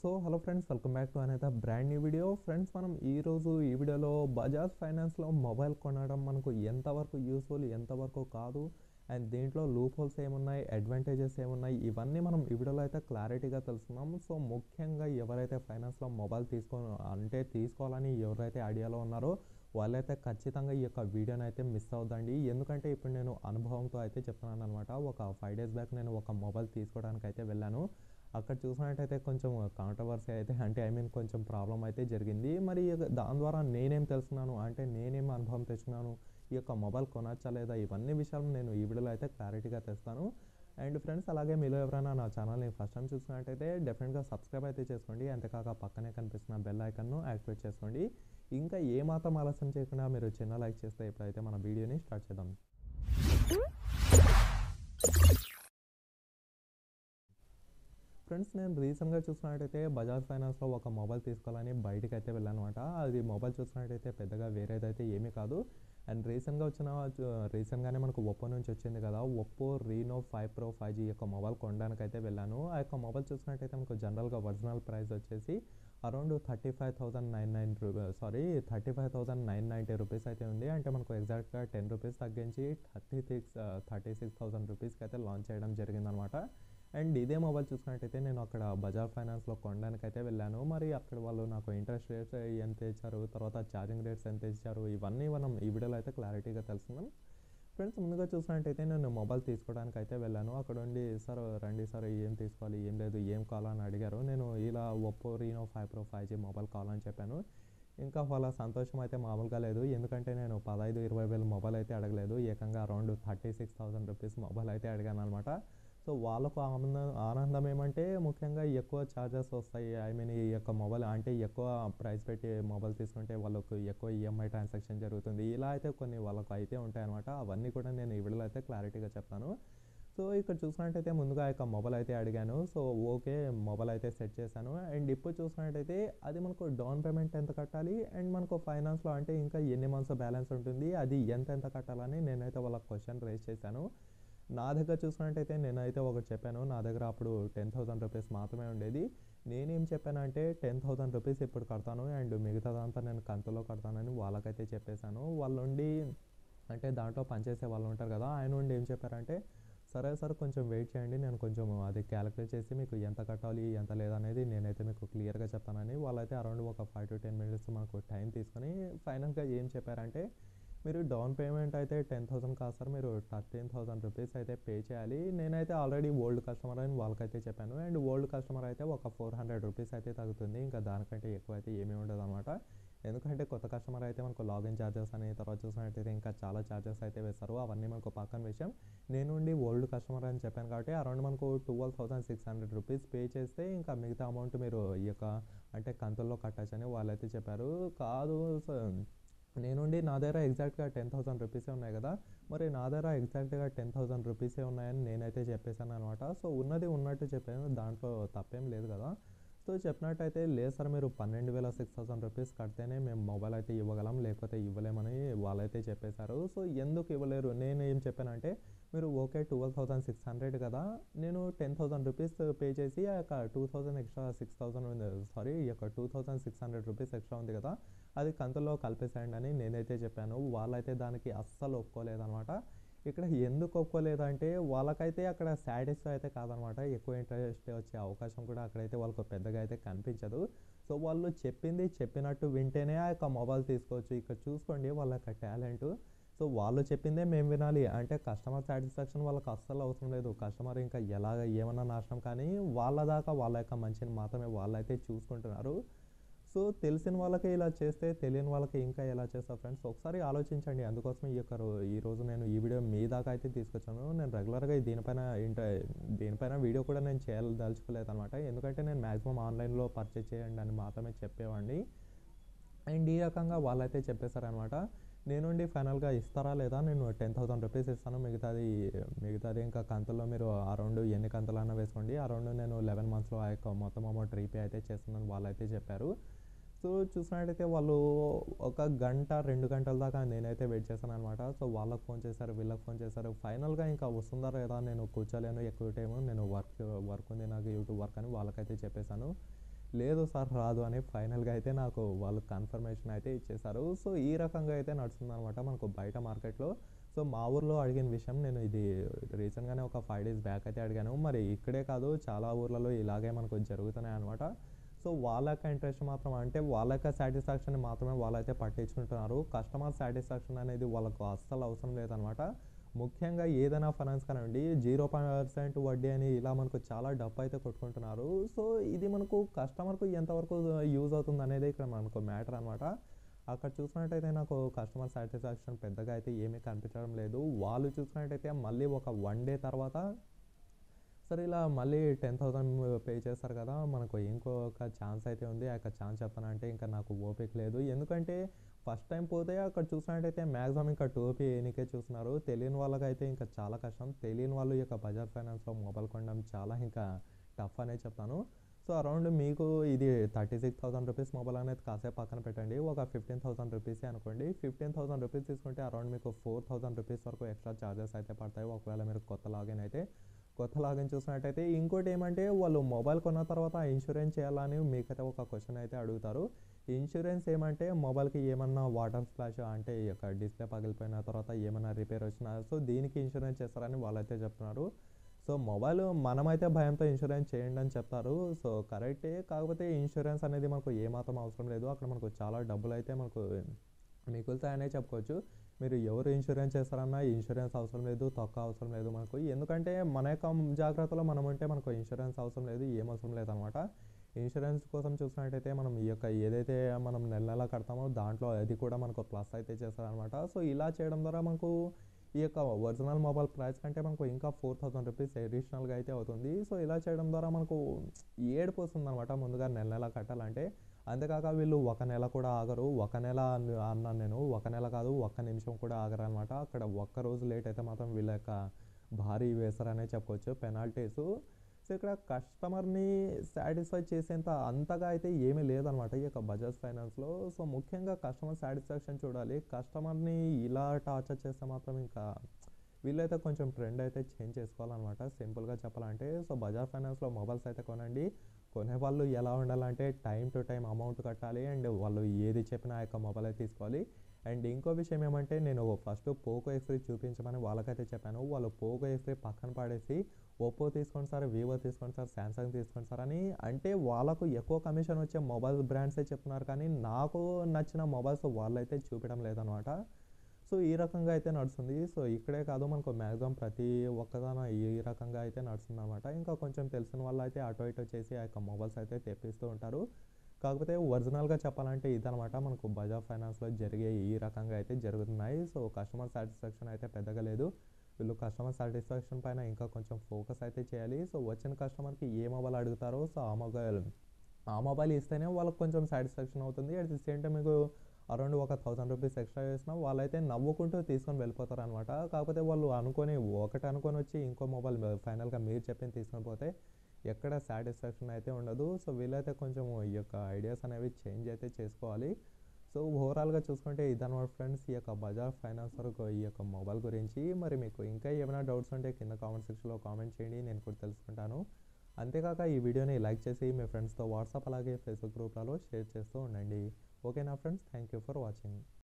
so hello friends welcome back to అనేది brand new video friends మనం ఈరోజు ఈ వీడియోలో బజాజ్ ఫైనాన్స్లో మొబైల్ కొనడం మనకు ఎంతవరకు యూస్ఫుల్ ఎంతవరకు కాదు అండ్ దీంట్లో లూప్ హోల్స్ ఏమున్నాయి అడ్వాంటేజెస్ ఏమున్నాయి ఇవన్నీ మనం ఈ వీడియోలో అయితే క్లారిటీగా తెలుసుకున్నాం సో ముఖ్యంగా ఎవరైతే ఫైనాన్స్లో మొబైల్ తీసుకో అంటే తీసుకోవాలని ఎవరైతే ఐడియాలో ఉన్నారో వాళ్ళైతే ఖచ్చితంగా ఈ యొక్క వీడియోని అయితే మిస్ అవుద్దండి ఎందుకంటే ఇప్పుడు నేను అనుభవంతో అయితే చెప్తున్నాను అనమాట ఒక ఫైవ్ డేస్ బ్యాక్ నేను ఒక మొబైల్ తీసుకోవడానికి అయితే వెళ్ళాను అక్కడ చూసినట్టయితే కొంచెం కాంట్రవర్సీ అయితే అంటే ఐ మీన్ కొంచెం ప్రాబ్లం అయితే జరిగింది మరి దాని ద్వారా నేనేం తెలుసుకున్నాను అంటే నేనేం అనుభవం తెచ్చుకున్నాను ఈ యొక్క మొబైల్ కొనచ్చా లేదా ఇవన్నీ విషయాలు నేను ఈ వీడియోలో అయితే క్లారిటీగా తెస్తాను అండ్ ఫ్రెండ్స్ అలాగే మీలో ఎవరైనా నా ఛానల్ని ఫస్ట్ టైం చూసినట్టయితే డెఫినెట్గా సబ్స్క్రైబ్ అయితే చేసుకోండి అంతేకాక పక్కనే కనిపిస్తున్న బెల్ ఐకన్ను యాక్టివేట్ చేసుకోండి ఇంకా ఏమాత్రం ఆలస్యం చేయకుండా మీరు చిన్న లైక్ చేస్తే ఇప్పుడైతే మన వీడియోని స్టార్ట్ చేద్దాం ఫ్రెండ్స్ నేను రీసెంట్గా చూసినట్టయితే బజాజ్ ఫైనాన్స్లో ఒక మొబైల్ తీసుకోవాలని బయటకు అయితే వెళ్ళాను అనమాట అది మొబైల్ చూసినట్టయితే పెద్దగా వేరేదైతే ఏమీ కాదు అండ్ రీసెంట్గా వచ్చిన రీసెంట్గానే మనకు ఒప్పో నుంచి వచ్చింది కదా Oppo Reno five pro five G యొక్క మొబైల్ కొనడానికి అయితే వెళ్ళాను ఆ యొక్క మొబైల్ చూసినట్టయితే మనకు జనరల్గా ఒరిజినల్ ప్రైస్ వచ్చేసి around thirty five thousand nine nine sorry thirty five thousand nine ninety rupees అయితే ఉంది అంటే మనకు ఎగ్జాక్ట్గా టెన్ రూపీస్ తగ్గించి thirty six thirty six thousand రూపీస్కి అయితే లాంచ్ చేయడం జరిగిందనమాట అండ్ ఇదే మొబైల్ చూసుకున్నట్టయితే నేను అక్కడ బజాజ్ ఫైనాన్స్లో కొనడానికి అయితే వెళ్ళాను మరి అక్కడ వాళ్ళు నాకు ఇంట్రెస్ట్ రేట్స్ ఎంత ఇచ్చారు తర్వాత ఛార్జింగ్ రేట్స్ ఎంత ఇచ్చారు ఇవన్నీ మనం ఈ వీడియోలో అయితే క్లారిటీగా తెలుసుకుందాం ఫ్రెండ్స్ ముందుగా చూసినట్టయితే నేను మొబైల్ తీసుకోవడానికి అయితే వెళ్ళాను అక్కడ ఉండి సార్ రండి సార్ ఏం తీసుకోవాలి ఏం లేదు ఏం కావాలని అడిగారు నేను ఇలా Oppo Reno five pro five G mobile కావాలని చెప్పాను ఇంకా వాళ్ళ సంతోషం అయితే మామూలుగా లేదు ఎందుకంటే నేను పదహైదు ఇరవై వేలు మొబైల్ అయితే అడగలేదు ఏకంగా around thirty six thousand rupees mobile అయితే అడిగాను అనమాట సో వాళ్ళకు ఆనందం ఆనందం ఏమంటే ముఖ్యంగా ఎక్కువ ఛార్జెస్ వస్తాయి ఐ మీన్ ఈ యొక్క మొబైల్ అంటే ఎక్కువ ప్రైస్ పెట్టి మొబైల్ తీసుకుంటే వాళ్ళకు ఎక్కువ ఈఎంఐ ట్రాన్సాక్షన్ జరుగుతుంది ఇలా అయితే కొన్ని వాళ్ళకు అయితే ఉంటాయన్నమాట అవన్నీ కూడా నేను ఈ వీడియోలో అయితే క్లారిటీగా చెప్తాను సో ఇక్కడ చూసినట్టయితే ముందుగా యొక్క మొబైల్ అయితే అడిగాను సో ఓకే మొబైల్ అయితే సెట్ చేశాను అండ్ ఇప్పుడు చూసినట్టయితే అది మనకు డౌన్ పేమెంట్ ఎంత కట్టాలి అండ్ మనకు ఫైనాన్స్లో అంటే ఇంకా ఎన్ని మంత్స్ బ్యాలెన్స్ ఉంటుంది అది ఎంత ఎంత కట్టాలని నేనైతే వాళ్ళకి క్వశ్చన్ రేస్ చేశాను నా దగ్గర చూసినట్టయితే నేనైతే ఒకటి చెప్పాను నా దగ్గర అప్పుడు టెన్ థౌసండ్ రూపీస్ మాత్రమే ఉండేది నేనేం చెప్పానంటే టెన్ థౌసండ్ రూపీస్ ఇప్పుడు కడతాను అండ్ మిగతాదంతా నేను కంతులో కడతానని వాళ్ళకైతే చెప్పేశాను వాళ్ళు ఉండి అంటే దాంట్లో పనిచేసే వాళ్ళు ఉంటారు కదా ఆయన ఉండి ఏం చెప్పారంటే సరే సార్ కొంచెం వెయిట్ చేయండి నేను కొంచెం అది క్యాలిక్యులేట్ చేసి మీకు ఎంత కట్టాలి ఎంత లేదనేది నేనైతే మీకు క్లియర్గా చెప్తానని వాళ్ళైతే అరౌండ్ ఒక ఫైవ్ టు టెన్ మినిట్స్ మనకు టైం తీసుకొని ఫైనల్గా ఏం చెప్పారంటే మీరు డౌన్ పేమెంట్ అయితే టెన్ థౌసండ్ కాదు సార్ మీరు థర్టీన్ థౌసండ్ రూపీస్ అయితే పే చేయాలి నేనైతే ఆల్రెడీ ఓల్డ్ కస్టమర్ అని వాళ్ళకైతే చెప్పాను అండ్ ఓల్డ్ కస్టమర్ అయితే ఒక ఫోర్ హండ్రెడ్ రూపీస్ అయితే తగ్గుతుంది ఇంకా దానికంటే ఎక్కువ అయితే ఏమీ ఉండదు అనమాట ఎందుకంటే కొత్త కస్టమర్ అయితే మనకు లాగిన్ ఛార్జెస్ అని తర్వాత చూసినట్టయితే ఇంకా చాలా ఛార్జెస్ అయితే వేస్తారు అవన్నీ మనకు పక్కన విషయం నేను ఉండి ఓల్డ్ కస్టమర్ అని చెప్పాను కాబట్టి అరౌండ్ మనకు twelve thousand six hundred rupees pay చేస్తే ఇంకా మిగతా అమౌంట్ మీరు ఈ యొక్క అంటే కంతుల్లో కట్టచ్చని వాళ్ళైతే చెప్పారు కాదు నేనుండి నా దగ్గర ఎగ్జాక్ట్గా టెన్ థౌసండ్ రూపీసే ఉన్నాయి కదా మరి నా దగ్గర ఎగ్జాక్ట్గా టెన్ థౌసండ్ రూపీసే ఉన్నాయని నేనైతే చెప్పేశాను అనమాట సో ఉన్నది ఉన్నట్టు చెప్పాను దాంట్లో తప్పేం లేదు కదా సో చెప్పినట్టయితే లేదు సార్ మీరు పన్నెండు వేల సిక్స్ థౌసండ్ రూపీస్ కడితేనే మేము మొబైల్ అయితే ఇవ్వగలం లేకపోతే ఇవ్వలేమని వాళ్ళైతే చెప్పేశారు సో ఎందుకు ఇవ్వలేరు నేను ఏం చెప్పానంటే మీరు okay twelve thousand six hundred కదా నేను టెన్ థౌసండ్ రూపీస్ పే చేసి ఆ యొక్క two thousand extra six thousand ఉంది సారీ ఈ యొక్క two thousand six hundred rupees extra ఉంది కదా అది కంతుల్లో కలిపేసేయండి అని నేనైతే చెప్పాను వాళ్ళైతే దానికి అస్సలు ఒప్పుకోలేదన్నమాట ఇక్కడ ఎందుకు ఒప్పుకోలేదంటే వాళ్ళకైతే అక్కడ సాటిస్ఫై అయితే కాదనమాట ఎక్కువ ఇంట్రెస్ట్ వచ్చే అవకాశం కూడా అక్కడైతే వాళ్ళకు పెద్దగా అయితే కనిపించదు సో వాళ్ళు చెప్పింది చెప్పినట్టు వింటేనే ఆ యొక్క మొబైల్ తీసుకోవచ్చు ఇక్కడ చూసుకోండి వాళ్ళ యొక్క టాలెంట్ సో వాళ్ళు చెప్పిందే మేము వినాలి అంటే కస్టమర్ సాటిస్ఫాక్షన్ వాళ్ళకి అస్సలు అవసరం లేదు కస్టమర్ ఇంకా ఎలాగ ఏమన్నా నాశనం కానీ వాళ్ళ దాకా వాళ్ళ యొక్క మంచిని మాత్రమే వాళ్ళైతే చూసుకుంటున్నారు సో తెలిసిన వాళ్ళకి ఇలా చేస్తే తెలియని వాళ్ళకి ఇంకా ఎలా చేస్తారు ఫ్రెండ్స్ ఒకసారి ఆలోచించండి అందుకోసం ఈ యొక్క ఈరోజు నేను ఈ వీడియో మీ దాకా అయితే తీసుకొచ్చాను నేను రెగ్యులర్గా దీనిపైన ఇంట దీనిపైన వీడియో కూడా నేను చేయదలుచుకోలేదు అనమాట ఎందుకంటే నేను మ్యాక్సిమం ఆన్లైన్లో పర్చేస్ చేయండి అని మాత్రమే చెప్పేవాడిని అండ్ ఈ రకంగా వాళ్ళైతే చెప్పేశారనమాట నేనుండి ఫైనల్గా ఇస్తారా లేదా నేను టెన్ థౌసండ్ రూపీస్ ఇస్తాను మిగతాది మిగతాది ఇంకా కంతుల్లో మీరు అరౌండ్ ఎన్ని కంతులన్నా వేసుకోండి అరౌండ్ నేను లెవెన్ మంత్స్లో ఆ యొక్క మొత్తం అమౌంట్ రీపే అయితే చేస్తున్నాను వాళ్ళైతే చెప్పారు సో చూసినట్టయితే వాళ్ళు ఒక గంట రెండు గంటల దాకా నేనైతే వెయిట్ చేశాను అనమాట సో వాళ్ళకి ఫోన్ చేశారు వీళ్ళకి ఫోన్ చేశారు ఫైనల్గా ఇంకా వస్తుందా లేదా నేను కూర్చోలేను ఎక్కువ టైం నేను వర్క్ వర్క్ ఉంది నాకు యూట్యూబ్ వర్క్ అని వాళ్ళకైతే చెప్పేశాను లేదు సార్ రాదు అని ఫైనల్గా అయితే నాకు వాళ్ళు కన్ఫర్మేషన్ అయితే ఇచ్చేశారు సో ఈ రకంగా అయితే నడుస్తుంది అనమాట మనకు బయట మార్కెట్లో సో మా ఊర్లో అడిగిన విషయం నేను ఇది రీసెంట్గానే ఒక ఫైవ్ డేస్ బ్యాక్ అయితే అడిగాను మరి ఇక్కడే కాదు చాలా ఊర్లలో ఇలాగే మనకు జరుగుతున్నాయి అనమాట సో వాళ్ళ యొక్క ఇంట్రెస్ట్ మాత్రం అంటే వాళ్ళ యొక్క సాటిస్ఫాక్షన్ మాత్రమే వాళ్ళైతే పట్టించుకుంటున్నారు కస్టమర్ సాటిస్ఫాక్షన్ అనేది వాళ్ళకు అస్సలు అవసరం లేదనమాట ముఖ్యంగా ఏదైనా ఫైనాన్స్ కానివ్వండి జీరో పర్సెంట్ వడ్డీ అని ఇలా మనకు చాలా డబ్బు అయితే కొట్టుకుంటున్నారు సో ఇది మనకు కస్టమర్కు ఎంతవరకు యూజ్ అవుతుంది అనేది ఇక్కడ మనకు మ్యాటర్ అనమాట అక్కడ చూసినట్టయితే నాకు కస్టమర్ సాటిస్ఫాక్షన్ పెద్దగా అయితే ఏమీ కనిపించడం లేదు వాళ్ళు చూసినట్టయితే మళ్ళీ ఒక వన్ డే తర్వాత సరే ఇలా మళ్ళీ టెన్ థౌసండ్ పే చేస్తారు కదా మనకు ఇంకొక ఛాన్స్ అయితే ఉంది ఆ యొక్క ఛాన్స్ చెప్పానంటే ఇంకా నాకు ఓపిక లేదు ఎందుకంటే ఫస్ట్ టైం పోతే అక్కడ చూసినట్టయితే మ్యాక్సిమం ఇంకా టోపీ ఏనికే చూస్తున్నారు తెలియని వాళ్ళకైతే ఇంకా చాలా కష్టం తెలియని వాళ్ళు ఈ యొక్క బజాజ్ ఫైనాన్స్లో మొబైల్ కొనడం చాలా ఇంకా టఫ్ అనే చెప్తాను సో అరౌండ్ మీకు ఇది thirty six thousand rupees mobile అనేది కాసేపు పక్కన పెట్టండి ఒక ఫిఫ్టీన్ థౌసండ్ రూపీస్ అనుకోండి ఫిఫ్టీన్ థౌసండ్ రూపీస్ తీసుకుంటే అరౌండ్ మీకు ఫోర్ థౌసండ్ రూపీస్ వరకు ఎక్స్ట్రా ఛార్జెస్ అయితే పడతాయి ఒకవేళ మీరు కొత్త లాగిన్ అయితే కొత్త లాగిన్ చూసినట్టయితే ఇంకోటి ఏమంటే వాళ్ళు మొబైల్ కొన్న తర్వాత ఇన్సూరెన్స్ చేయాలని మీకైతే ఒక క్వశ్చన్ అయితే అడుగుతారు ఇన్సూరెన్స్ ఏమంటే మొబైల్కి ఏమన్నా వాటర్ స్ప్లాష్ అంటే ఈ యొక్క డిస్ప్లే పగిలిపోయిన తర్వాత ఏమన్నా రిపేర్ వచ్చినా సో దీనికి ఇన్సూరెన్స్ చేస్తారని వాళ్ళైతే చెప్తున్నారు సో మొబైల్ మనమైతే భయంతో ఇన్సూరెన్స్ చేయండి అని చెప్తారు సో కరెక్టే కాకపోతే ఇన్సూరెన్స్ అనేది మనకు ఏమాత్రం అవసరం లేదు అక్కడ మనకు చాలా డబ్బులు అయితే మనకు మిగులుతాయనే చెప్పుకోవచ్చు మీరు ఎవరు ఇన్సూరెన్స్ చేస్తారన్నా ఇన్సూరెన్స్ అవసరం లేదు తొక్క అవసరం లేదు మనకు ఎందుకంటే మన యొక్క జాగ్రత్తలో మనం ఉంటే మనకు ఇన్సూరెన్స్ అవసరం లేదు ఏం అవసరం లేదు అనమాట ఇన్సూరెన్స్ కోసం చూసినట్టయితే మనం ఈ యొక్క ఏదైతే మనం నెల నెల కడతామో దాంట్లో అది కూడా మనకు ప్లస్ అయితే చేస్తారనమాట సో ఇలా చేయడం ద్వారా మనకు ఈ యొక్క ఒరిజినల్ మొబైల్ ప్రైస్ కంటే మనకు ఇంకా ఫోర్ థౌసండ్ రూపీస్ అడిషనల్గా అయితే అవుతుంది సో ఇలా చేయడం ద్వారా మనకు ఏడుపు వస్తుంది అనమాట ముందుగా నెల నెల కట్టాలంటే అంతేకాక వీళ్ళు ఒక నెల కూడా ఆగరు ఒక నెల అన్న- అన్నాను నేను ఒక నెల కాదు ఒక్క నిమిషం కూడా ఆగరు అనమాట అక్కడ ఒక్క రోజు లేట్ అయితే మాత్రం వీళ్ళ యొక్క భారీ వేస్తారనే చెప్పుకోవచ్చు పెనాల్టీస్ సో ఇక్కడ కస్టమర్ని సాటిస్ఫై చేసేంత అంతగా అయితే ఏమీ లేదనమాట ఈ యొక్క బజాజ్ ఫైనాన్స్లో సో ముఖ్యంగా కస్టమర్ సాటిస్ఫాక్షన్ చూడాలి కస్టమర్ని ఇలా టార్చర్ చేస్తే మాత్రం ఇంకా వీళ్ళైతే కొంచెం ట్రెండ్ అయితే చేంజ్ చేసుకోవాలన్నమాట సింపుల్గా చెప్పాలంటే సో బజాజ్ ఫైనాన్స్లో మొబైల్స్ అయితే కొనండి కొనే వాళ్ళు ఎలా ఉండాలంటే టైం టు టైం అమౌంట్ కట్టాలి అండ్ వాళ్ళు ఏది చెప్పినా ఆ యొక్క మొబైల్ అయితే తీసుకోవాలి అండ్ ఇంకో విషయం ఏమంటే నేను ఫస్ట్ పోకో ఎక్స్ త్రీ చూపించమని వాళ్ళకైతే చెప్పాను వాళ్ళు పోకో ఎక్స్ త్రీ పక్కన పడేసి ఒప్పో తీసుకోండి సార్ వివో తీసుకోండి సార్ శాంసంగ్ తీసుకోండి సార్ అని అంటే వాళ్ళకు ఎక్కువ కమిషన్ వచ్చే మొబైల్ బ్రాండ్సే చెప్తున్నారు కానీ నాకు నచ్చిన మొబైల్స్ వాళ్ళైతే చూపించడం లేదనమాట సో ఈ రకంగా అయితే నడుస్తుంది సో ఇక్కడే కాదు మనకు మ్యాక్సిమం ప్రతి ఒక్కదాన ఈ రకంగా అయితే నడుస్తుంది అనమాట ఇంకా కొంచెం తెలిసిన వాళ్ళు అయితే అటు ఇటు చేసి ఆ యొక్క మొబైల్స్ అయితే తెప్పిస్తూ ఉంటారు కాకపోతే ఒరిజినల్గా చెప్పాలంటే ఇదనమాట మనకు బజాజ్ ఫైనాన్స్లో జరిగే ఈ రకంగా అయితే జరుగుతున్నాయి సో కస్టమర్ సాటిస్ఫాక్షన్ అయితే పెద్దగా లేదు వీళ్ళు కస్టమర్ సాటిస్ఫాక్షన్ పైన ఇంకా కొంచెం ఫోకస్ అయితే చేయాలి సో వచ్చిన కస్టమర్కి ఏ మొబైల్ అడుగుతారో సో ఆ మొబైల్ ఆ మొబైల్ ఇస్తేనే వాళ్ళకి కొంచెం సాటిస్ఫాక్షన్ అవుతుంది అట్ ది సేమ్ టైం మీకు అరౌండ్ ఒక థౌసండ్ రూపీస్ ఎక్స్ట్రా చేసినా వాళ్ళైతే నవ్వుకుంటూ తీసుకొని వెళ్ళిపోతారు అనమాట కాకపోతే వాళ్ళు అనుకొని ఒకటి అనుకొని వచ్చి ఇంకో మొబైల్ ఫైనల్గా మీరు చెప్పింది తీసుకొని పోతే ఎక్కడ సాటిస్ఫాక్షన్ అయితే ఉండదు సో వీళ్ళైతే కొంచెం ఈ యొక్క ఐడియాస్ అనేవి చేంజ్ అయితే చేసుకోవాలి సో ఓవరాల్గా చూసుకుంటే ఇదన్నమాట ఫ్రెండ్స్ ఈ యొక్క బజాజ్ ఫైనాన్స్ వరకు ఈ యొక్క మొబైల్ గురించి మరి మీకు ఇంకా ఏమైనా డౌట్స్ ఉంటే కింద కామెంట్ సెక్షన్లో కామెంట్ చేయండి నేను కూడా తెలుసుకుంటాను అంతేకాక ఈ వీడియోని లైక్ చేసి మీ ఫ్రెండ్స్తో వాట్సాప్ అలాగే ఫేస్బుక్ గ్రూప్లలో షేర్ చేస్తూ ఉండండి ఓకేనా friends thank you for watching